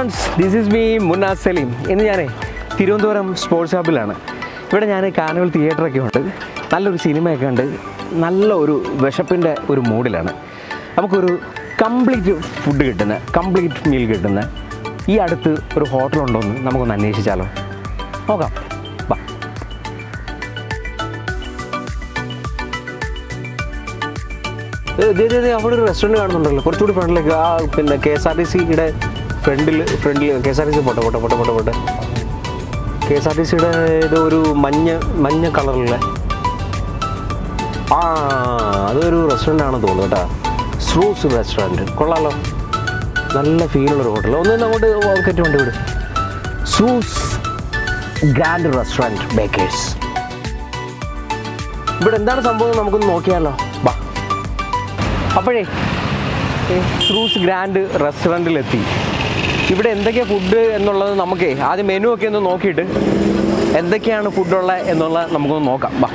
Friends this is me മുന്ന സലീം ഇന്ന് ഞാൻ തിരുവനന്തപുരം സ്പോർട്സ് ഹബിലാണ് ഇവിടെ ഞാൻ കാനുവൽ തിയേറ്ററൊക്കെ ഉണ്ട് നല്ലൊരു സിനിമയൊക്കെ ഉണ്ട് നല്ല ഒരു വിശപ്പിൻ്റെ ഒരു മൂഡിലാണ് നമുക്കൊരു കംപ്ലീറ്റ് ഫുഡ് കിട്ടുന്ന കംപ്ലീറ്റ് മീൽ കിട്ടുന്ന ഈ അടുത്ത് ഒരു ഹോട്ടലുണ്ടോ എന്ന് നമുക്കൊന്ന് അന്വേഷിച്ചാലോ നോക്കാം വാ ഏ, ദേ, ദേ, ദേ, അവിടെ ഒരു റെസ്റ്റോറൻറ്റ് കാണുന്നുണ്ടല്ലോ കുറച്ചുകൂടി ഫ്രണ്ടിലേക്ക് ആ പിന്നെ കെ എസ് ആർ ടി സിയുടെ ഫ്രണ്ടിൽ ഫ്രണ്ടിൽ K S R T C പോട്ടെ പോട്ടെ പോട്ടെ പോട്ടെ പോട്ടെ കെ എസ് ആർ ടി സിയുടെ ഇത് ഒരു മഞ്ഞ മഞ്ഞ കളറിലെ ആ അതൊരു റെസ്റ്റോറൻ്റ് ആണെന്ന് തോന്നുന്നു കേട്ടോ സ്രൂസ് റെസ്റ്റോറൻറ്റ് കൊള്ളാലോ നല്ല ഫീലുള്ളൊരു ഹോട്ടൽ ഒന്ന് അങ്ങോട്ട് കയറ്റി വണ്ടി വിട് സൂസ് ഗ്രാൻഡ് റെസ്റ്റോറൻറ്റ് ബേക്കേഴ്സ് ഇവിടെ എന്താണ് സംഭവം എന്ന് നമുക്കൊന്ന് നോക്കിയാലോ വാ അപ്പോഴേ ക്രൂസ് ഗ്രാൻഡ് റെസ്റ്റോറൻറ്റിലെത്തി ഇവിടെ എന്തൊക്കെയാണ് ഫുഡ് എന്നുള്ളത് നമുക്ക് ആദ്യം മെനു ഒക്കെ ഒന്ന് നോക്കിയിട്ട് എന്തൊക്കെയാണ് ഫുഡുള്ളത് എന്നുള്ളത് നമുക്കൊന്ന് നോക്കാം വാ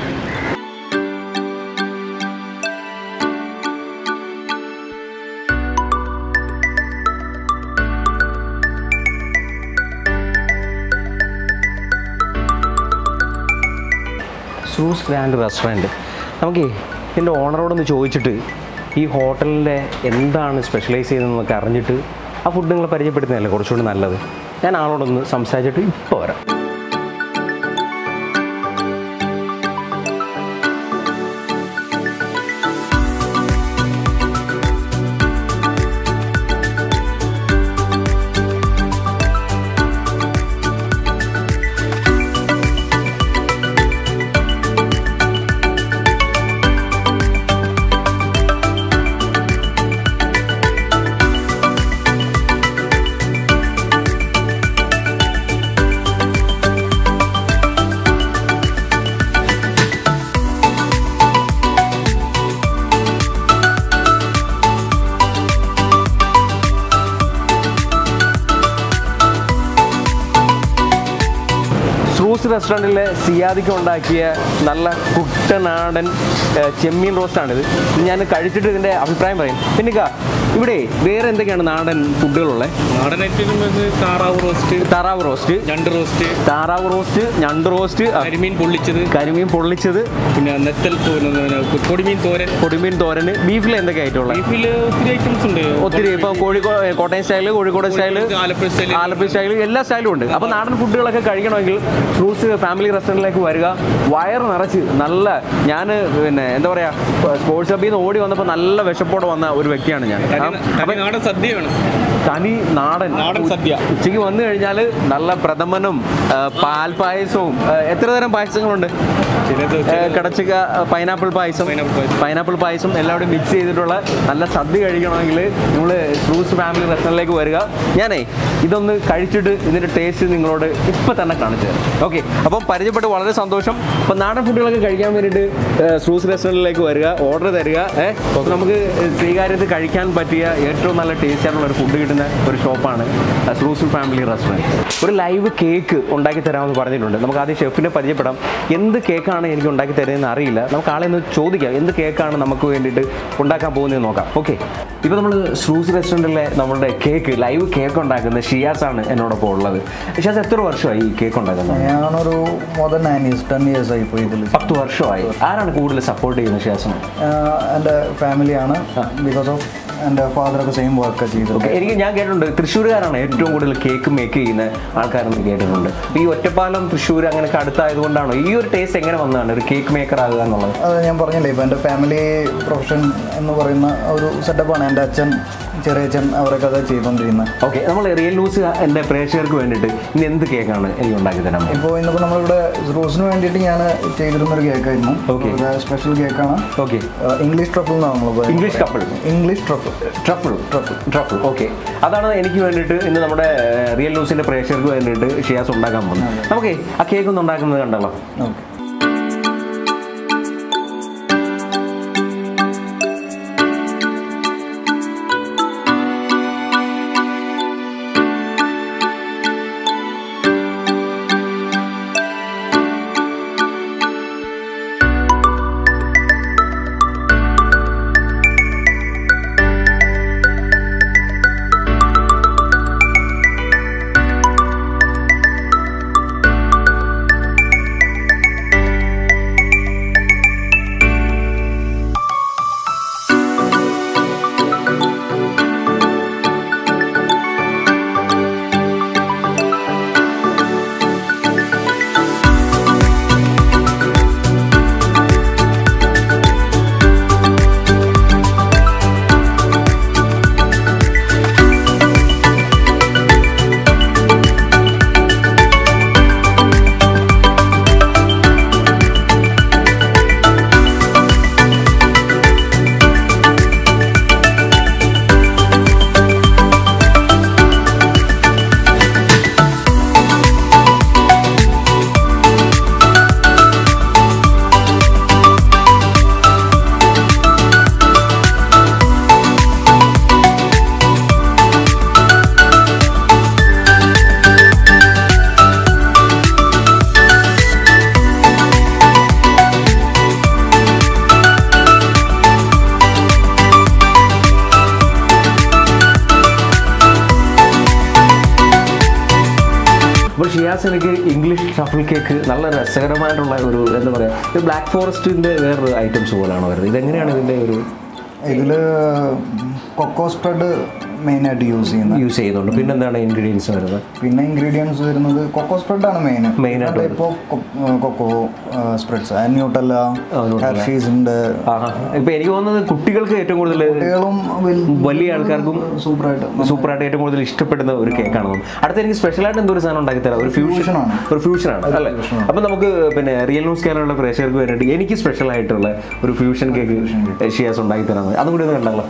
സൂസ് ഗ്രാൻഡ് റെസ്റ്റോറൻറ്റ് നമുക്ക് ഇതിൻ്റെ ഓണറോടൊന്ന് ചോദിച്ചിട്ട് ഈ ഹോട്ടലിൻ്റെ എന്താണ് സ്പെഷ്യലൈസ് ചെയ്യുന്നതെന്നൊക്കെ അറിഞ്ഞിട്ട് ആ ഫുഡ് നിങ്ങൾ പരിചയപ്പെടുത്തുന്നതല്ലേ കുറച്ചുകൂടി നല്ലത് ഞാൻ ആളോടൊന്ന് സംസാരിച്ചിട്ട് ഇപ്പോൾ വരാം സൂസ് റെസ്റ്റോറൻറ്റിലെ സിയാദിക്ക് ഉണ്ടാക്കിയ നല്ല കുട്ടനാടൻ ഏഹ്, ചെമ്മീൻ റോസ്റ്റാണിത് ഇത് ഞാൻ കഴിച്ചിട്ട് ഇതിൻ്റെ അഭിപ്രായം പറയും പിന്നെ ഇക്ക, ഇവിടെ വേറെ എന്തൊക്കെയാണ് നാടൻ ഫുഡുകളുള്ളത് നാടൻ ഐറ്റം വന്ന് താറാവ് റോസ്റ്റ് താറാവ് റോസ്റ്റ് ഞണ്ട് റോസ്റ്റ് താറാവ് റോസ്റ്റ് ഞണ്ട് റോസ്റ്റ് ആ, കരിമീൻ പൊള്ളിച്ചത് കരിമീൻ പൊള്ളിച്ചത് പിന്നെ നെത്തൽ തോരൻ പൊടിമീൻ തോരൻ പൊടിമീൻ തോരന് ബീഫിൽ എന്തൊക്കെ ആയിട്ടുള്ളത് ബീഫിൽ ഒത്തിരി ഐറ്റംസ് ഉണ്ട് ഒത്തിരി ഇപ്പോൾ Kozhikode Kottayam style Kozhikode style Alappuzha style Alappuzha style എല്ലാ സ്റ്റൈലും ഉണ്ട് അപ്പോൾ നാടൻ ഫുഡുകളൊക്കെ കഴിക്കണമെങ്കിൽ ഫ്രൂട്ട്സ് ഫാമിലി റെസ്റ്റോറൻറ്റിലേക്ക് വരിക വയറ് നിറച്ച് നല്ല ഞാൻ പിന്നെ എന്താ പറയുക സ്പോർട്സ് ഹബിൽ നിന്ന് ഓടി വന്നപ്പോൾ നല്ല വിശപ്പോടെ വന്ന ഒരു വ്യക്തിയാണ് ഞാൻ അപ്പം നാടൻ സദ്യ വേണം തനി നാടൻ നാടൻ സദ്യ. ഉച്ചയ്ക്ക് വന്നു കഴിഞ്ഞാൽ നല്ല പ്രഥമനും ആ, പാൽപ്പായസവും ആ, എത്ര തരം പായസങ്ങളുണ്ട് ചിലത് ഏ, കടച്ചക്ക പൈനാപ്പിൾ പായസം Pineapple പായസം. പൈനാപ്പിൾ പായസം എല്ലാം കൂടി മിക്സ് ചെയ്തിട്ടുള്ള നല്ല സദ്യ കഴിക്കണമെങ്കിൽ നിങ്ങൾ ഫ്രൂട്ട്സ് ഫാമിലി റെസ്റ്റോറൻറ്റിലേക്ക് വരിക ഞാനേ ഇതൊന്ന് കഴിച്ചിട്ട് ഇതിൻ്റെ ടേസ്റ്റ് നിങ്ങളോട് ഇപ്പം തന്നെ കാണിച്ചു തരാം ഓക്കെ അപ്പം പരിചയപ്പെട്ട് വളരെ സന്തോഷം അപ്പം നാടൻ ഫുഡുകളൊക്കെ കഴിക്കാൻ വേണ്ടിയിട്ട് ഫ്രൂട്ട്സ് റെസ്റ്റോറൻറ്റിലേക്ക് വരിക ഓർഡർ തരിക ഏഹ് നമുക്ക് സ്വീകാര്യത്തിൽ കഴിക്കാൻ പറ്റിയ ഏറ്റവും നല്ല ടേസ്റ്റ് ആയിട്ടുള്ള ഒരു ഫുഡ് കിട്ടുന്ന ഒരു ഷോപ്പാണ് ഫ്രൂട്ട്സ് ഫാമിലി റെസ്റ്റോറൻറ്റ് ഒരു ലൈവ് കേക്ക് ഉണ്ടാക്കി തരാമെന്ന് പറഞ്ഞിട്ടുണ്ട് നമുക്ക് ആദ്യം ഷെഫിനെ പരിചയപ്പെടാം എന്ത് കേക്കാണ് എനിക്ക് ഉണ്ടാക്കി തരുന്നതെന്ന് അറിയില്ല നമുക്ക് ആളെ ഒന്ന് ചോദിക്കാം എന്ത് കേക്കാണ് നമുക്ക് വേണ്ടിയിട്ട് ഉണ്ടാക്കാൻ പോകുന്നതെന്ന് നോക്കാം ഓക്കെ ഇപ്പോൾ നമ്മൾ സ്രൂസ് റെസ്റ്റോറൻറ്റിലെ നമ്മുടെ കേക്ക് ലൈവ് കേക്ക് ഉണ്ടാക്കുന്ന ഷിയാസ് ആണ് എന്നോടൊപ്പം ഉള്ളത് ഷിയാസ് എത്ര വർഷമായി ഈ കേക്ക് ഉണ്ടാക്കുന്നത് ഞാനൊരു more than nine years ten years ആയി പോയി ഇതിൽ പത്ത് വർഷമായി ആരാണ് കൂടുതൽ സപ്പോർട്ട് ചെയ്യുന്നത് ഷിയാസിനെ എൻ്റെ ഫാമിലിയാണ് ബിക്കോസ് ഓഫ് എൻ്റെ ഫാദറൊക്കെ സെയിം വർക്ക് ചെയ്തത് ഓക്കെ എനിക്ക് ഞാൻ കേട്ടിട്ടുണ്ട് തൃശ്ശൂരുകാരാണ് ഏറ്റവും കൂടുതൽ കേക്ക് മേക്ക് ചെയ്യുന്ന ആൾക്കാരെന്ന് കേട്ടിട്ടുണ്ട് ഈ ഒറ്റപ്പാലം തൃശ്ശൂർ അങ്ങനെയൊക്കെ അടുത്തായതുകൊണ്ടാണോ ഈ ഒരു ടേസ്റ്റ് എങ്ങനെ വന്നതാണ് ഒരു കേക്ക് മേക്കർ ആകുക എന്നുള്ളത് അത് ഞാൻ പറഞ്ഞില്ലേ ഇപ്പം എൻ്റെ ഫാമിലി പ്രൊഫഷൻ എന്ന് പറയുന്ന ഒരു സെറ്റപ്പാണ് എൻ്റെ അച്ഛൻ ചെറിയച്ഛൻ അവരൊക്കെ അത് ചെയ്തുകൊണ്ടിരിക്കുന്നത് ഓക്കെ നമ്മൾ റിയൽ ന്യൂസ് എൻ്റെ പ്രേക്ഷകർക്ക് വേണ്ടിയിട്ട് ഇനി എന്ത് കേക്കാണ് എനിക്ക് ഉണ്ടാക്കി തരാൻ പോകുന്നത്? ഇപ്പോൾ ഇന്നിപ്പോൾ നമ്മളിവിടെ റോസിന് വേണ്ടിയിട്ട് ഞാൻ ചെയ്തിരുന്നൊരു കേക്കായിരുന്നു Okay. ഒരു സ്പെഷ്യൽ കേക്കാണ് ഓക്കെ ഇംഗ്ലീഷ് ട്രഫിൾ എന്നാണ് നമ്മൾ English couple English trifle trifle trifle trifle okay അതാണ് എനിക്ക് വേണ്ടിയിട്ട് ഇന്ന് നമ്മുടെ റിയൽ ന്യൂസിൻ്റെ പ്രേക്ഷകർക്ക് വേണ്ടിയിട്ട് ഷിയാസ് ഉണ്ടാക്കാൻ പോകുന്നത് നമുക്ക് ആ കേക്ക് ഒന്ന് ഉണ്ടാക്കുന്നത് കണ്ടല്ലോ ഓക്കെ അപ്പോൾ ഷിയാസ് എനിക്ക് ഇംഗ്ലീഷ് ഷഫിൾ കേക്ക് നല്ല രസകരമായിട്ടുള്ള ഒരു എന്താ പറയുക ഇത് ബ്ലാക്ക് ഫോറസ്റ്റിൻ്റെ വേറൊരു ഐറ്റംസ് പോലെയാണ് വരുന്നത് ഇതെങ്ങനെയാണ് ഇതിൻ്റെ ഒരു ഇതിൽ കൊക്കോ സ്പ്രെഡ് മെയിനായിട്ട് യൂസ് ചെയ്യുന്നത് യൂസ് ചെയ്യുന്നുണ്ട് പിന്നെ എന്താണ് ഇൻഗ്രീഡിയൻസ് വരുന്നത് പിന്നെ ഇൻഗ്രീഡിയൻസ് വരുന്നത് കൊക്കോ സ്പ്രെഡാണ് മെയിൻ Main ആയിട്ട് type of cocoa spreads Nutella Nutella. Hershey's ഉണ്ട് ആഹാ ഇപ്പം എനിക്ക് തോന്നുന്നത് കുട്ടികൾക്ക് ഏറ്റവും കൂടുതൽ കുട്ടികളും വലിയ ആൾക്കാർക്കും സൂപ്പറായിട്ട് സൂപ്പറായിട്ട് ഏറ്റവും കൂടുതൽ ഇഷ്ടപ്പെടുന്ന ഒരു കേക്കാണ് അടുത്ത എനിക്ക് സ്പെഷ്യലായിട്ട് എന്തോ ഒരു സാധനം ഉണ്ടാക്കി തരാം ഒരു ഫ്യൂഷൻ Fusion ആണ്. ഒരു ഫ്യൂഷൻ ആണ് അല്ലേ അപ്പം നമുക്ക് പിന്നെ റിയൽ ന്യൂസ് കേരളമുള്ള പ്രേക്ഷകർക്ക് വേണ്ടിയിട്ട് എനിക്ക് സ്പെഷ്യൽ ആയിട്ടുള്ള ഒരു ഫ്യൂഷൻ കേക്ക് ഷിയാസ് ഉണ്ടാക്കി തരാം അതും കൂടി ഒന്ന് കണ്ടല്ലോ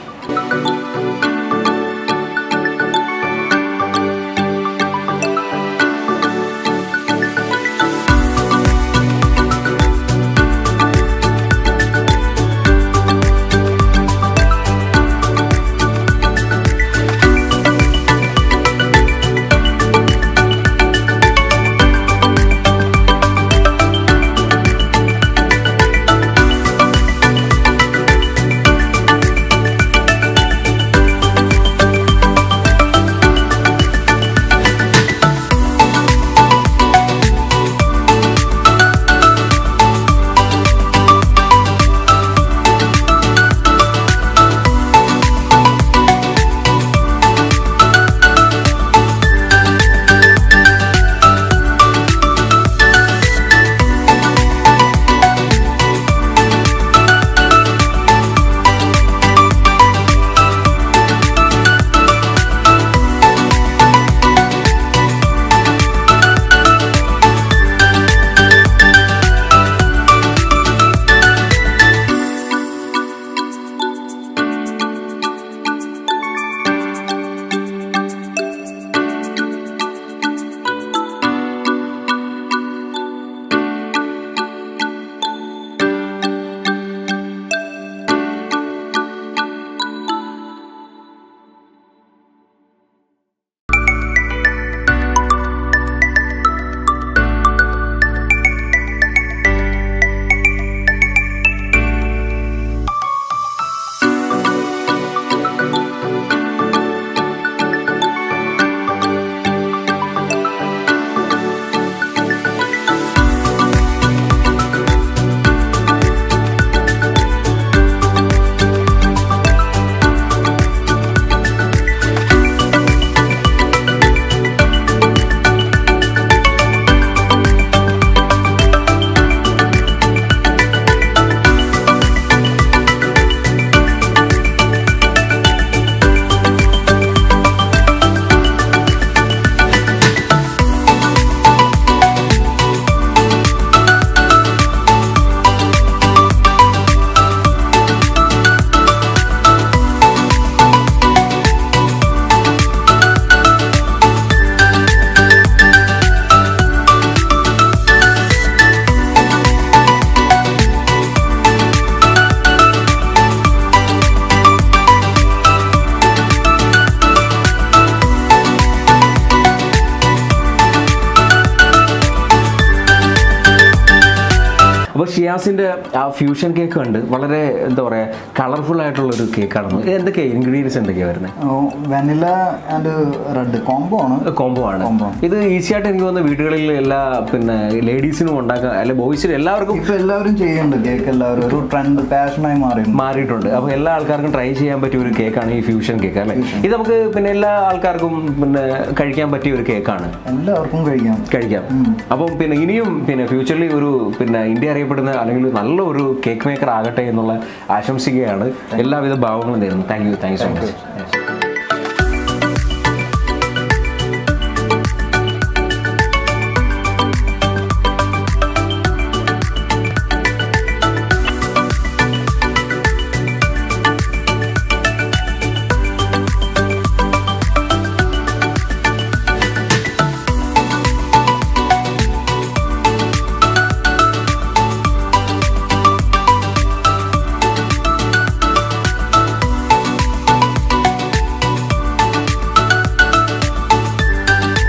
അപ്പോൾ ഷിയാസിൻ്റെ ആ ഫ്യൂഷൻ കേക്ക് കണ്ട് വളരെ എന്താ പറയുക കളർഫുൾ ആയിട്ടുള്ള ഒരു കേക്കാണ് ഇത് എന്തൊക്കെയാണ് ഇൻഗ്രീഡിയൻസ് എന്തൊക്കെയാണ് വരുന്നത് വെനില ആൻഡ് റെഡ് കോംബോ ആണ് കോംബോ ആണ് Combo. ഇത് ഈസി ആയിട്ട് എനിക്ക് തോന്നുന്നു വീടുകളിൽ എല്ലാ പിന്നെ ലേഡീസിനും ഉണ്ടാക്കാൻ അല്ലെ ബോയ്സിനും എല്ലാവർക്കും ഇപ്പൊ എല്ലാവരും ചെയ്യുന്നുണ്ട് കേക്ക് എല്ലാവരും ഒരു ട്രെൻഡ് പാഷനായി മാറിയിട്ടുണ്ട് മാറിയിട്ടുണ്ട് അപ്പോൾ എല്ലാ ആൾക്കാർക്കും ട്രൈ ചെയ്യാൻ പറ്റിയ ഒരു കേക്കാണ് ഈ ഫ്യൂഷൻ കേക്ക് അല്ലേ ഇത് നമുക്ക് പിന്നെ എല്ലാ ആൾക്കാർക്കും പിന്നെ കഴിക്കാൻ പറ്റിയ ഒരു കേക്കാണ് എല്ലാവർക്കും കഴിക്കാം കഴിക്കാം അപ്പം പിന്നെ ഇനിയും പിന്നെ ഫ്യൂച്ചറിൽ ഒരു പിന്നെ ഇന്ത്യ അറിയപ്പെടുന്ന അല്ലെങ്കിൽ നല്ല ഒരു കേക്ക് മേക്കർ ആകട്ടെ എന്നുള്ള ആശംസിക്കുകയാണ് എല്ലാവിധ ഭാവങ്ങളും നേരുന്നു thank you thank you so much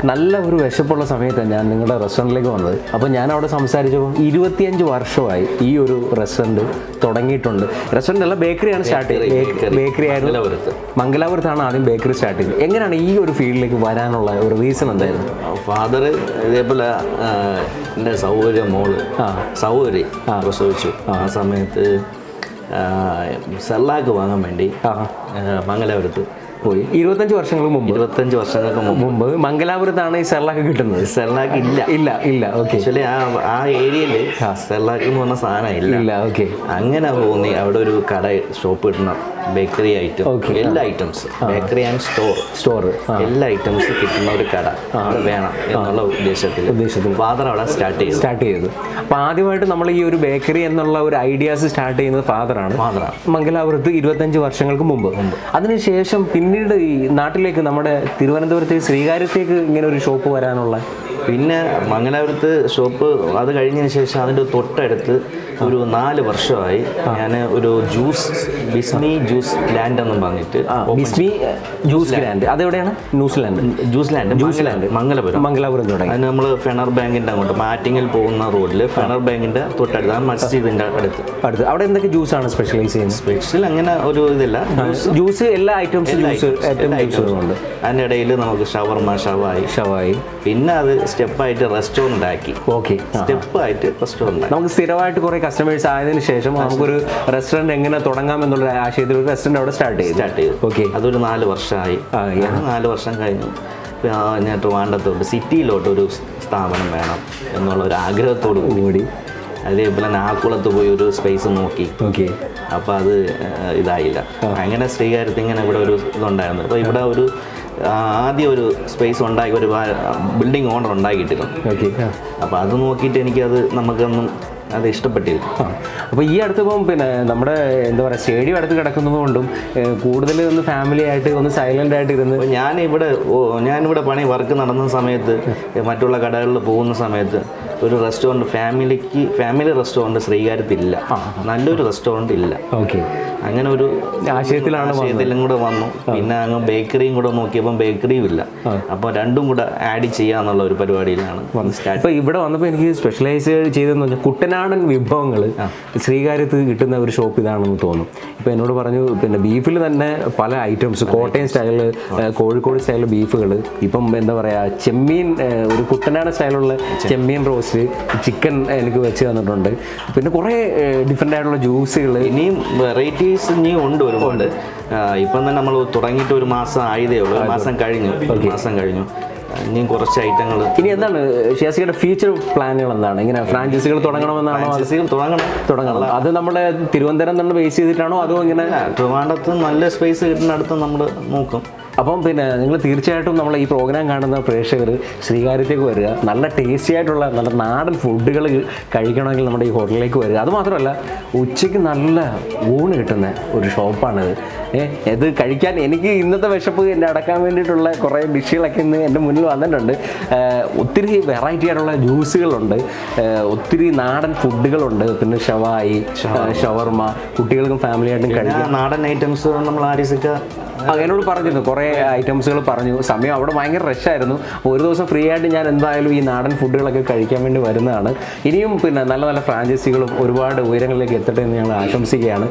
നല്ല ഒരു വിശപ്പുള്ള സമയത്താണ് ഞാൻ നിങ്ങളുടെ റെസ്റ്റോറൻറ്റിലേക്ക് വന്നത് അപ്പോൾ ഞാൻ അവിടെ സംസാരിച്ചപ്പോൾ ഇരുപത്തിയഞ്ച് വർഷമായി ഈ ഒരു റെസ്റ്റോറൻറ്റ് തുടങ്ങിയിട്ടുണ്ട് റെസ്റ്റോറൻ്റ് അല്ല ബേക്കറിയാണ് സ്റ്റാർട്ട് ചെയ്തത് ബേക്കറി ആയിരുന്നു മംഗലാപുരത്ത്. മംഗലാപുരത്താണ് ആദ്യം ബേക്കറി സ്റ്റാർട്ട് ചെയ്തത് എങ്ങനെയാണ് ഈ ഒരു ഫീൽഡിലേക്ക് വരാനുള്ള ഒരു റീസൺ എന്തായിരുന്നു ഫാദർ ഇതേപോലെ ആ, എൻ്റെ സൗകര്യ മോള് ആ. സൗകര്യ പ്രസവിച്ചു ആ സമയത്ത് ആ, സെർലാക്ക് വാങ്ങാൻ വേണ്ടി ആ ആ, മംഗലാപുരത്ത് പോയി ഇരുപത്തഞ്ച് വർഷങ്ങൾക്ക് മുമ്പ് ഇരുപത്തഞ്ച് വർഷങ്ങൾക്ക് മുമ്പ് മുമ്പ് മംഗലാപുരത്താണ് ഈ സെർലാക്ക് കിട്ടുന്നത് സെർലാക്ക് ഇല്ല ഇല്ല ഇല്ല ഓക്കെ ആക്ച്വലി ആ ആ ഏരിയയിൽ സെർലാക്ക് എന്ന് പറഞ്ഞ സാധനം ഇല്ല ഇല്ല ഓക്കെ അങ്ങനെ തോന്നി അവിടെ ഒരു കട ഷോപ്പ് കിട്ടണം ബേക്കറി ഐറ്റം Okay. എല്ലാ items bakery and store store എല്ലാ ഐറ്റംസ് കിട്ടുന്ന ഒരു കട അവിടെ വേണം എന്നുള്ള ഉദ്ദേശത്തിൽ ഉദ്ദേശത്തിൽ. ഫാദർ അവിടെ സ്റ്റാർട്ട് ചെയ്തു സ്റ്റാർട്ട് ചെയ്തു അപ്പോൾ ആദ്യമായിട്ട് നമ്മൾ ഈ ഒരു ബേക്കറി എന്നുള്ള ഒരു ഐഡിയാസ് സ്റ്റാർട്ട് ചെയ്യുന്നത് ഫാദറാണ് ഫാദറാണ് മംഗലാപുരത്ത് ഇരുപത്തഞ്ച് വർഷങ്ങൾക്ക് മുമ്പ് അതിനുശേഷം പിന്നീട് ഈ നാട്ടിലേക്ക് നമ്മുടെ തിരുവനന്തപുരത്ത് ശ്രീകാര്യത്തേക്ക് ഇങ്ങനെ ഒരു ഷോപ്പ് വരാനുള്ള പിന്നെ മംഗലാപുരത്ത് ഷോപ്പ് അത് കഴിഞ്ഞതിന് ശേഷം അതിൻ്റെ തൊട്ടടുത്ത് ഒരു നാല് വർഷമായി ഞാൻ ഒരു ജ്യൂസ് ബിസ്മി ജ്യൂസ് ലാൻഡ് എന്നും പറഞ്ഞിട്ട് ബിസ്മി ജ്യൂസ് ലാൻഡ് അതെവിടെയാണ് New Zealand juice land juice land Mangalapuram Mangalapuram തുടങ്ങി അതിന് നമ്മൾ ഫെണർ ബാങ്കിൻ്റെ അങ്ങോട്ട് മാറ്റിങ്ങിൽ പോകുന്ന റോഡിൽ ഫെണർ ബാങ്കിൻ്റെ തൊട്ടടുത്ത് ആ മസ്ജിദിൻ്റെ അടുത്ത് അടുത്ത് അവിടെ എന്തൊക്കെ ജ്യൂസാണ് സ്പെഷ്യലൈസ് ചെയ്യുന്നത് സ്പെഷ്യൽ അങ്ങനെ ഒരു ഇതില്ല ജ്യൂസ് ജ്യൂസ് എല്ലാ ഐറ്റംസ് ജ്യൂസ് ഏറ്റവും ജ്യൂസുകളുണ്ട് അതിൻ്റെ ഇടയിൽ നമുക്ക് ഷവർമ ഷവായി ഷവായി പിന്നെ അത് സ്റ്റെപ്പായിട്ട് റെസ്റ്റോറൻ്റ് ആക്കി ഓക്കെ സ്റ്റെപ്പായിട്ട് റെസ്റ്റോറൻ്റ് ആക്കി നമുക്ക് സ്ഥിരമായിട്ട് കുറേ കസ്റ്റമേഴ്സ് ആയതിനു ശേഷം നമുക്കൊരു റെസ്റ്റോറൻറ്റ് എങ്ങനെ തുടങ്ങാം എന്നുള്ള ആശയത്തിൽ ഒരു റെസ്റ്റോറൻറ്റ് അവിടെ സ്റ്റാർട്ട് ചെയ്തു സ്റ്റാർട്ട് ചെയ്തു ഓക്കെ അതൊരു നാല് വർഷമായി ആ, yeah. അത് നാല് വർഷം കഴിഞ്ഞു ഇപ്പൊ ആ ഞാൻ ട്രിവാൻഡത്തോട്ട് സിറ്റിയിലോട്ട് ഒരു സ്ഥാപനം വേണം എന്നുള്ള ഒരു ആഗ്രഹത്തോടു കൂടി കൂടി അതേപോലെ തന്നെ ആക്കുളത്ത് പോയി ഒരു സ്പേസ് നോക്കി ഓക്കെ അപ്പോൾ അത് ആ, ഇതായില്ല അങ്ങനെ ശ്രീകാര്യത്ത് ഇങ്ങനെ ഇവിടെ ഒരു ഇതുണ്ടായിരുന്നു അപ്പോൾ ഇവിടെ ഒരു ആ, ആദ്യം ഒരു സ്പേസ് ഉണ്ടാക്കി ഒരു ബിൽഡിംഗ് ഓണർ ഉണ്ടാക്കിയിട്ടിരുന്നു ഓക്കെ അപ്പോൾ അത് നോക്കിയിട്ട് എനിക്കത് നമുക്കൊന്നും അത് ഇഷ്ടപ്പെട്ടില്ല ആ അപ്പോൾ ഈ അടുത്ത് ഇപ്പം പിന്നെ നമ്മുടെ എന്താ പറയുക സ്റ്റേഡിയം അടുത്ത് കിടക്കുന്നത് കൊണ്ടും കൂടുതൽ ഒന്ന് ഫാമിലി ആയിട്ട് ഒന്ന് സൈലൻ്റ് ആയിട്ട് ഇരുന്ന് അപ്പോൾ ഞാനിവിടെ ഓ, ഞാനിവിടെ പണി വർക്ക് നടന്ന സമയത്ത് മറ്റുള്ള കടകളിൽ പോകുന്ന സമയത്ത് ഒരു റെസ്റ്റോറൻറ്റ് ഫാമിലിക്ക് ഫാമിലി റെസ്റ്റോറൻറ്റ് ശ്രീകാര്യത്തില്ല നല്ലൊരു റെസ്റ്റോറൻറ്റ് ഇല്ല ഓക്കെ അങ്ങനെ ഒരു ആശയത്തിലാണ് വന്നത്. ആശയത്തിലും കൂടെ വന്നു പിന്നെ അങ്ങ് ബേക്കറിയും കൂടെ നോക്കിയപ്പോൾ ബേക്കറിയും ഇല്ല അപ്പോൾ രണ്ടും കൂടെ ആഡ് ചെയ്യാന്നുള്ള ഒരു പരിപാടിയിലാണ് സ്റ്റാർട്ട് ഇപ്പോൾ ഇവിടെ വന്നപ്പോൾ എനിക്ക് സ്പെഷ്യലൈസ് ചെയ്തതെന്ന് വെച്ചാൽ കുട്ടനാടൻ വിഭവങ്ങൾ ശ്രീകാര്യത്ത് കിട്ടുന്ന ഒരു ഷോപ്പ് ഇതാണെന്ന് തോന്നും ഇപ്പോൾ എന്നോട് പറഞ്ഞു പിന്നെ ബീഫിൽ തന്നെ പല ഐറ്റംസ് കോട്ടയം സ്റ്റൈലിൽ കോഴിക്കോട് സ്റ്റൈലിൽ ബീഫുകൾ ഇപ്പം എന്താ പറയുക ചെമ്മീൻ ഏഹ്, ഒരു കുട്ടനാടൻ സ്റ്റൈലുള്ള ചെമ്മീൻ റോസ്റ്റ് ചിക്കൻ എനിക്ക് വെച്ച് തന്നിട്ടുണ്ട് പിന്നെ കുറേ ഡിഫറെൻ്റ് ആയിട്ടുള്ള ജ്യൂസുകൾ ഇനിയും വെറൈറ്റീസ് ഇനിയും ഉണ്ട് ഒരുപാട് ആ, ഇപ്പം തന്നെ നമ്മൾ തുടങ്ങിയിട്ട് ഒരു മാസം ആയതേ ഉള്ളൂ ഒരു മാസം കഴിഞ്ഞു ഒരു മാസം കഴിഞ്ഞു ഇനിയും കുറച്ച് ഐറ്റങ്ങൾ ഇനി എന്താണ് ഷിയാസിയുടെ ഫ്യൂച്ചർ പ്ലാനുകൾ എന്താണ് ഇങ്ങനെ ഫ്രാഞ്ചൈസികൾ തുടങ്ങണമെന്നാണോ അത് തുടങ്ങണം തുടങ്ങണം അത് നമ്മുടെ തിരുവനന്തപുരം തന്നെ ബേസ് ചെയ്തിട്ടാണോ അതോ ഇങ്ങനെ ട്രിവാൻഡത്ത് നല്ല സ്പേസ് കിട്ടുന്നിടത്ത് നമ്മൾ നോക്കും അപ്പം പിന്നെ നിങ്ങൾ തീർച്ചയായിട്ടും നമ്മൾ ഈ പ്രോഗ്രാം കാണുന്ന പ്രേക്ഷകർ ശ്രീകാര്യത്തേക്ക് വരിക നല്ല ടേസ്റ്റി ആയിട്ടുള്ള നല്ല നാടൻ ഫുഡുകൾ കഴിക്കണമെങ്കിൽ നമ്മുടെ ഈ ഹോട്ടലിലേക്ക് വരിക അത് മാത്രമല്ല ഉച്ചയ്ക്ക് നല്ല ഊണ് കിട്ടുന്ന ഒരു ഷോപ്പാണിത് ഏഹ് ഇത് കഴിക്കാൻ എനിക്ക് ഇന്നത്തെ വിശപ്പ് എന്നെ അടക്കാൻ വേണ്ടിയിട്ടുള്ള കുറേ ഡിഷുകളൊക്കെ ഇന്ന് എൻ്റെ മുന്നിൽ വന്നിട്ടുണ്ട് ഏഹ് ഒത്തിരി വെറൈറ്റി ആയിട്ടുള്ള ജ്യൂസുകളുണ്ട് ഏഹ് ഒത്തിരി നാടൻ ഫുഡുകളുണ്ട് പിന്നെ ഷവായി ഷവർമ കുട്ടികൾക്കും ഫാമിലിയായിട്ടും കഴിക്കാം പിന്നെ നാടൻ ഐറ്റംസ് നമ്മൾ ആരിസൊക്കെ ആ, എന്നോട് പറഞ്ഞിരുന്നു കുറേ ഐറ്റംസുകൾ പറഞ്ഞു സമയം അവിടെ ഭയങ്കര റഷായിരുന്നു അപ്പോൾ ഒരു ദിവസം ഫ്രീ ആയിട്ട് ഞാൻ എന്തായാലും ഈ നാടൻ ഫുഡുകളൊക്കെ കഴിക്കാൻ വേണ്ടി വരുന്നതാണ് ഇനിയും പിന്നെ നല്ല നല്ല ഫ്രാഞ്ചൈസികളും ഒരുപാട് ഉയരങ്ങളിലേക്ക് എത്തട്ടെ എന്ന് ഞങ്ങൾ ആശംസിക്കുകയാണ്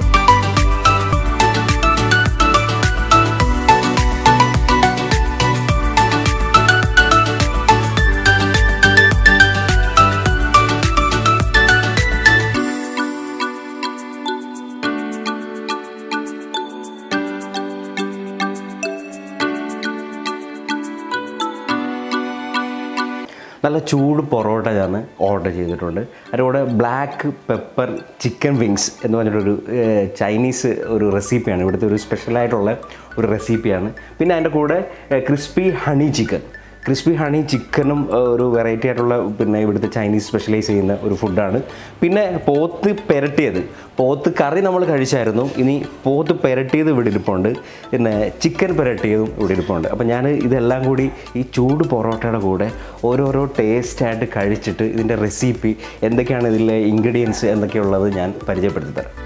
നല്ല ചൂട് പൊറോട്ട ഞാൻ ഓർഡർ ചെയ്തിട്ടുണ്ട് അതിൻ്റെ കൂടെ ബ്ലാക്ക് പെപ്പർ ചിക്കൻ വിങ്സ് എന്ന് പറഞ്ഞിട്ടൊരു ഏഹ്, ചൈനീസ് ഒരു റെസിപ്പിയാണ് ഇവിടുത്തെ ഒരു സ്പെഷ്യലായിട്ടുള്ള ഒരു റെസിപ്പിയാണ് പിന്നെ അതിൻ്റെ കൂടെ crispy honey chicken crispy honey ചിക്കനും ഏഹ്, ഒരു വെറൈറ്റി ആയിട്ടുള്ള പിന്നെ ഇവിടുത്തെ ചൈനീസ് സ്പെഷ്യലൈസ് ചെയ്യുന്ന ഒരു ഫുഡാണ് പിന്നെ പോത്ത് പെരട്ടിയത് പോത്ത് കറി നമ്മൾ കഴിച്ചായിരുന്നു ഇനി പോത്ത് പെരട്ടിയത് ഇവിടെ ഇരിപ്പുണ്ട് പിന്നെ ചിക്കൻ പെരട്ടിയതും ഇവിടെ ഇരിപ്പുണ്ട് അപ്പോൾ ഞാൻ ഇതെല്ലാം കൂടി ഈ ചൂട് പൊറോട്ടയുടെ കൂടെ ഓരോരോ ടേസ്റ്റായിട്ട് കഴിച്ചിട്ട് ഇതിൻ്റെ റെസിപ്പി എന്തൊക്കെയാണ് ഇതിലെ ഇൻഗ്രീഡിയൻസ് എന്തൊക്കെയുള്ളത് ഞാൻ പരിചയപ്പെടുത്തി തരാം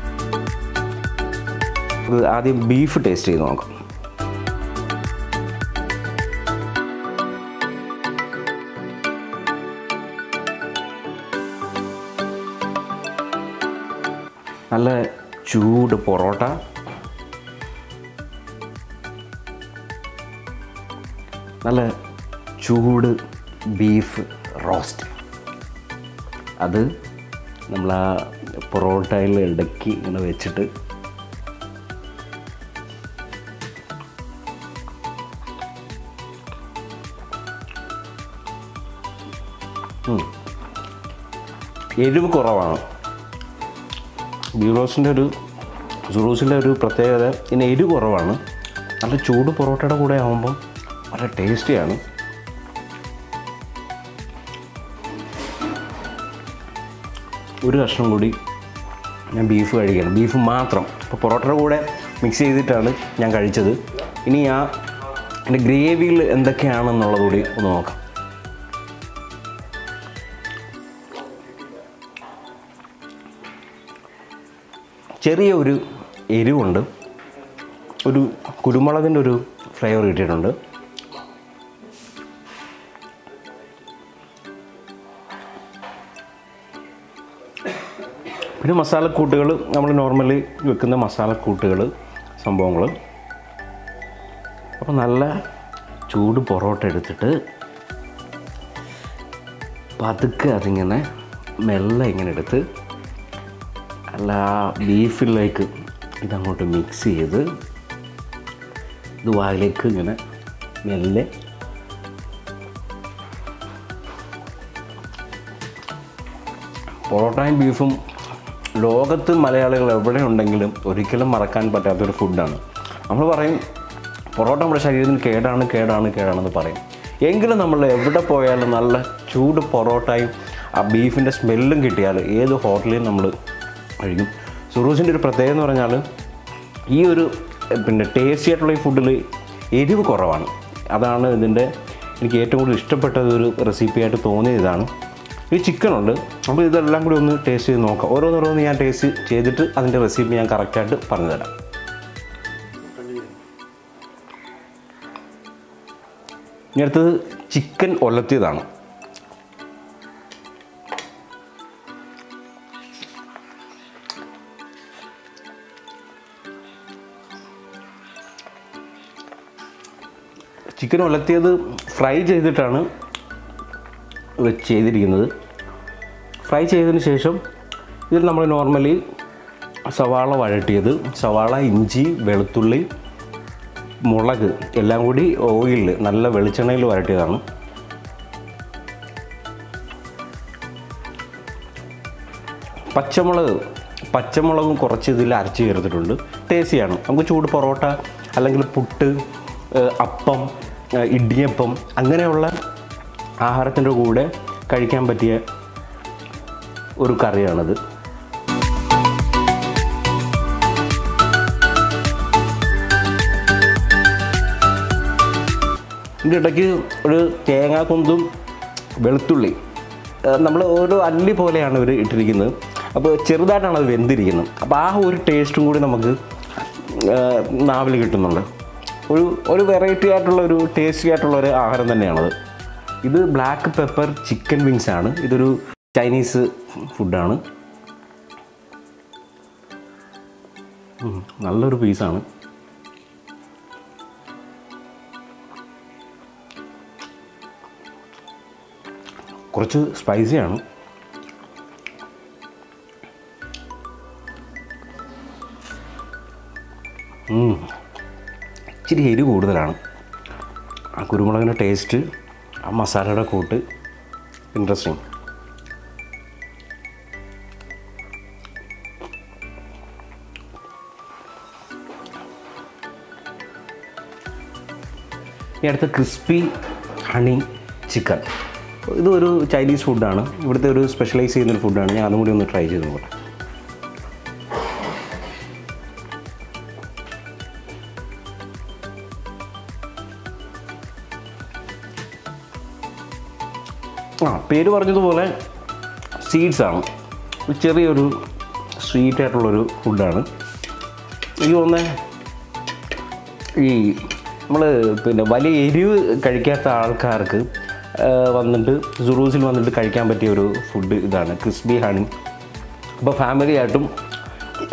നമുക്ക് ആദ്യം ബീഫ് ടേസ്റ്റ് ചെയ്ത് നോക്കാം നല്ല ചൂട് പൊറോട്ട നല്ല ചൂട് ബീഫ് റോസ്റ്റ് അത് നമ്മൾ ആ പൊറോട്ടയിൽ ഇടയ്ക്ക് ഇങ്ങനെ വെച്ചിട്ട് ഉം. എരിവ് കുറവാണ് ബീറോസിൻ്റെ ഒരു സുറൂസിൻ്റെ ഒരു പ്രത്യേകത ഇതിന് എരിവ് കുറവാണ് നല്ല ചൂട് പൊറോട്ടയുടെ കൂടെ ആകുമ്പം വളരെ ടേസ്റ്റിയാണ് ഒരു കഷ്ണം കൂടി ഞാൻ ബീഫ് കഴിക്കണം ബീഫ് മാത്രം ഇപ്പോൾ പൊറോട്ടയുടെ കൂടെ മിക്സ് ചെയ്തിട്ടാണ് ഞാൻ കഴിച്ചത് ഇനി ആ എൻ്റെ ഗ്രേവിയിൽ എന്തൊക്കെയാണെന്നുള്ളത് കൂടി ഒന്ന് നോക്കാം ചെറിയ ഒരു എരിവുണ്ട് ഒരു കുരുമുളകിൻ്റെ ഒരു ഫ്ലേവർ കിട്ടിയിട്ടുണ്ട് പിന്നെ മസാലക്കൂട്ടുകൾ നമ്മൾ നോർമലി വെക്കുന്ന മസാലക്കൂട്ടുകൾ സംഭവങ്ങൾ അപ്പോൾ നല്ല ചൂട് പൊറോട്ട എടുത്തിട്ട് പതുക്കെ അതിങ്ങനെ മെല്ലെ ഇങ്ങനെ എടുത്ത് അല്ല ബീഫിലേക്ക് ഇതങ്ങോട്ട് മിക്സ് ചെയ്ത് ഇത് വായിലേക്ക് ഇങ്ങനെ മെല്ലെ പൊറോട്ടയും ബീഫും ലോകത്ത് മലയാളികൾ എവിടെ ഉണ്ടെങ്കിലും ഒരിക്കലും മറക്കാൻ പറ്റാത്തൊരു ഫുഡാണ് നമ്മൾ പറയും പൊറോട്ട നമ്മുടെ ശരീരത്തിന് കേടാണ് കേടാണ് കേടാണെന്ന് പറയും എങ്കിലും നമ്മൾ എവിടെ പോയാലും നല്ല ചൂട് പൊറോട്ടയും ആ ബീഫിൻ്റെ സ്മെല്ലും കിട്ടിയാൽ ഏത് ഹോട്ടലിലും നമ്മൾ കഴിക്കും സുറൂസിൻ്റെ ഒരു പ്രത്യേകത എന്ന് പറഞ്ഞാൽ ഈ ഒരു എഹ്, പിന്നെ ടേസ്റ്റി ആയിട്ടുള്ള ഈ ഫുഡിൽ എരിവ് കുറവാണ് അതാണ് ഇതിൻ്റെ എനിക്ക് ഏറ്റവും കൂടുതൽ ഇഷ്ടപ്പെട്ടത് ഒരു റെസിപ്പിയായിട്ട് തോന്നിയത് ഇതാണ് ഈ ചിക്കനുണ്ട് അപ്പോൾ ഇതെല്ലാം കൂടി ഒന്ന് ടേസ്റ്റ് ചെയ്ത് നോക്കാം ഓരോന്നോരോന്ന് ഞാൻ ടേസ്റ്റ് ചെയ്തിട്ട് അതിൻ്റെ റെസിപ്പി ഞാൻ കറക്റ്റായിട്ട് പറഞ്ഞു തരാം ഇനി അടുത്തത് ചിക്കൻ ഒലത്തിയതാണ് ചിക്കൻ ഒലത്തിയത് ഫ്രൈ ചെയ്തിട്ടാണ് വെച്ച് ചെയ്തിരിക്കുന്നത് ഫ്രൈ ചെയ്തതിന് ശേഷം ഇതിൽ നമ്മൾ നോർമലി സവാള വഴട്ടിയത് സവാള ഇഞ്ചി വെളുത്തുള്ളി മുളക് എല്ലാം കൂടി ഓയിലിൽ നല്ല വെളിച്ചെണ്ണയിൽ വരട്ടിയതാണ് പച്ചമുളക് പച്ചമുളകും കുറച്ച് ഇതിൽ അരച്ച് ചേർത്തിട്ടുണ്ട് ടേസ്റ്റിയാണ് നമുക്ക് ചൂട് പൊറോട്ട അല്ലെങ്കിൽ പുട്ട് ഏഹ് അപ്പം ഏഹ് ഇടിയപ്പം അങ്ങനെയുള്ള ആഹാരത്തിൻ്റെ കൂടെ കഴിക്കാൻ പറ്റിയ ഒരു കറിയാണിത് ഇതിൻ്റെ ഇടയ്ക്ക് ഒരു തേങ്ങാക്കൊന്തും വെളുത്തുള്ളി നമ്മൾ ഓരോ അല്ലി പോലെയാണ് ഇവർ ഇട്ടിരിക്കുന്നത് അപ്പോൾ ചെറുതായിട്ടാണ് അത് വെന്തിരിക്കുന്നത് അപ്പോൾ ആ ഒരു ടേസ്റ്റും കൂടി നമുക്ക് നാവിൽ കിട്ടുന്നുണ്ട് ഒരു ഒരു വെറൈറ്റി ആയിട്ടുള്ള ഒരു ടേസ്റ്റി ആയിട്ടുള്ള ഒരു ആഹാരം തന്നെയാണത് ഇത് ബ്ലാക്ക് പെപ്പർ ചിക്കൻ വിങ്സ് ആണ് ഇതൊരു ചൈനീസ് ഫുഡാണ് ഉം, നല്ലൊരു പീസാണ് കുറച്ച് സ്പൈസിയാണ് ഉം. ഇച്ചിരി എരി കൂടുതലാണ് ആ കുരുമുളകിൻ്റെ ടേസ്റ്റ് ആ മസാലയുടെ കൂട്ട് ഇൻട്രസ്റ്റിങ് ഇനി അടുത്ത ക്രിസ്പി ഹണി ചിക്കൻ ഇത് ഒരു ചൈനീസ് ഫുഡാണ് ഇവിടുത്തെ ഒരു സ്പെഷ്യലൈസ് ചെയ്യുന്നൊരു ഫുഡാണ് ഞാൻ അതും കൂടി ഒന്ന് ട്രൈ ചെയ്ത് നോക്കട്ടെ ആ പേര് പറഞ്ഞതുപോലെ സീഡ്സ് ആണ് ഒരു ചെറിയൊരു സ്വീറ്റ് ആയിട്ടുള്ളൊരു ഫുഡാണ് എനിക്ക് തോന്നുന്നത് ഈ നമ്മൾ പിന്നെ വലിയ എരിവ് കഴിക്കാത്ത ആൾക്കാർക്ക് ആ, വന്നിട്ട് സുറൂസിൽ വന്നിട്ട് കഴിക്കാൻ പറ്റിയ ഒരു ഫുഡ് ഇതാണ് ക്രിസ്പി ഹണി അപ്പോൾ ഫാമിലി ആയിട്ടും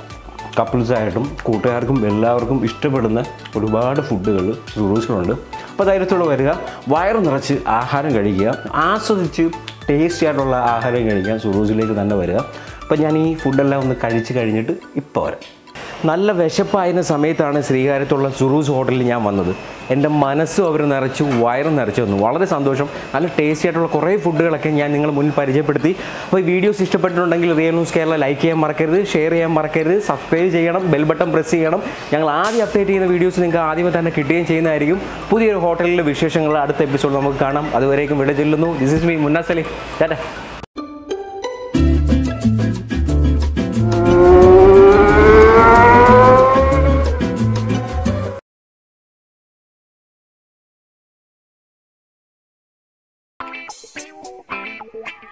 കപ്പിൾസായിട്ടും കൂട്ടുകാർക്കും എല്ലാവർക്കും ഇഷ്ടപ്പെടുന്ന ഒരുപാട് ഫുഡുകൾ സുറൂസിലുണ്ട് അപ്പോൾ ധൈര്യത്തോടെ വരിക വയറ് നിറച്ച് ആഹാരം കഴിക്കുക ആസ്വദിച്ച് ടേസ്റ്റി ആയിട്ടുള്ള ആഹാരം കഴിക്കാൻ സുറൂസിലേക്ക് തന്നെ വരിക അപ്പോൾ ഞാൻ ഈ ഫുഡെല്ലാം ഒന്ന് കഴിച്ച് കഴിഞ്ഞിട്ട് ഇപ്പോൾ വരാം നല്ല വിശപ്പായിരുന്ന സമയത്താണ് ശ്രീകാര്യത്തുള്ള സുറൂസ് ഹോട്ടലിൽ ഞാൻ വന്നത് എൻ്റെ മനസ്സും അവർ നിറച്ചു വയറും നിറച്ചു വന്നു വളരെ സന്തോഷം നല്ല ടേസ്റ്റി ആയിട്ടുള്ള കുറേ ഫുഡുകളൊക്കെ ഞാൻ നിങ്ങൾ മുന്നിൽ പരിചയപ്പെടുത്തി അപ്പോൾ ഈ വീഡിയോസ് ഇഷ്ടപ്പെട്ടിട്ടുണ്ടെങ്കിൽ റിയൽ ന്യൂസ് കേരള ലൈക്ക് ചെയ്യാൻ മറക്കരുത് ഷെയർ ചെയ്യാൻ മറക്കരുത് സബ്സ്ക്രൈബ് ചെയ്യണം ബെൽ ബട്ടൺ പ്രസ് ചെയ്യണം ഞങ്ങൾ ആദ്യം അപ്ഡേറ്റ് ചെയ്യുന്ന വീഡിയോസ് നിങ്ങൾക്ക് ആദ്യമേ തന്നെ കിട്ടുകയും ചെയ്യുന്നതായിരിക്കും പുതിയൊരു ഹോട്ടലിലെ വിശേഷങ്ങൾ അടുത്ത എപ്പിസോഡ് നമുക്ക് കാണാം അതുവരേക്കും വിട ചെല്ലുന്നു this is me Munna Saleem tata Thank you.